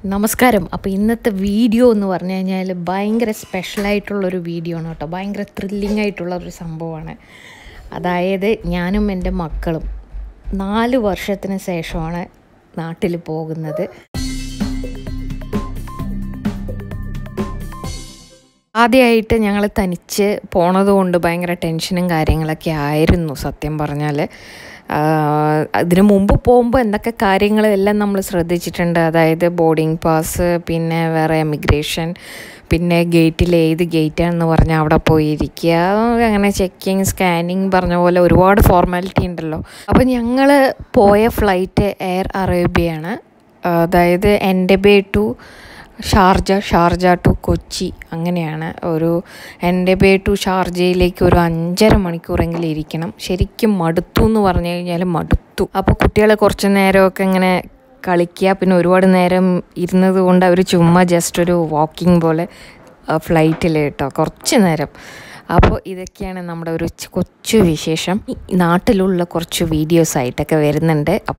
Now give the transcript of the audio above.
നമസ്കാരം അപ്പോൾ ഇന്നത്തെ വീഡിയോ എന്ന് പറഞ്ഞു കഴിഞ്ഞാൽ ഭയങ്കര സ്പെഷ്യലായിട്ടുള്ളൊരു വീഡിയോ ആണ് കേട്ടോ ഭയങ്കര ത്രില്ലിംഗ് ആയിട്ടുള്ള ഒരു സംഭവമാണ് അതായത് ഞാനും എൻ്റെ മക്കളും നാല് വർഷത്തിന് ശേഷമാണ് നാട്ടിൽ പോകുന്നത് ആദ്യമായിട്ട് ഞങ്ങൾ തനിച്ച് പോണത് കൊണ്ട് ഭയങ്കര ടെൻഷനും കാര്യങ്ങളൊക്കെ ആയിരുന്നു സത്യം പറഞ്ഞാൽ അതിനു മുമ്പ് പോകുമ്പോൾ എന്തൊക്കെ കാര്യങ്ങളെല്ലാം നമ്മൾ ശ്രദ്ധിച്ചിട്ടുണ്ട് അതായത് ബോർഡിംഗ് പാസ് പിന്നെ വേറെ എമിഗ്രേഷൻ പിന്നെ ഗേറ്റിൽ ഏത് ഗേറ്റാണെന്ന് പറഞ്ഞാൽ അവിടെ പോയിരിക്കുക അങ്ങനെ ചെക്കിങ് സ്കാനിങ് പറഞ്ഞ പോലെ ഒരുപാട് ഫോർമാലിറ്റി ഉണ്ടല്ലോ അപ്പോൾ ഞങ്ങൾ പോയ ഫ്ലൈറ്റ് എയർ അറേബ്യയാണ് അതായത് എൻ്റെ ബേ to Sharjah Sharjah to Kochi അങ്ങനെയാണ് ഒരു എൻ്റെ ബേ ടു ഷാർജയിലേക്ക് ഒരു അഞ്ചര മണിക്കൂറെങ്കിലും ഇരിക്കണം ശരിക്കും മടുത്തു എന്ന് പറഞ്ഞു കഴിഞ്ഞാൽ മടുത്തു അപ്പോൾ കുട്ടികൾ കുറച്ച് നേരമൊക്കെ ഇങ്ങനെ കളിക്കുക പിന്നെ ഒരുപാട് നേരം ഇരുന്നത് കൊണ്ട് അവർ ചുമ്മാ ജസ്റ്റ് ഒരു വാക്കിംഗ് പോലെ ഫ്ലൈറ്റിൽ കേട്ടോ കുറച്ച് നേരം അപ്പോൾ ഇതൊക്കെയാണ് നമ്മുടെ ഒരു കൊച്ചു വിശേഷം നാട്ടിലുള്ള കുറച്ച് വീഡിയോസ് ആയിട്ടൊക്കെ വരുന്നുണ്ട്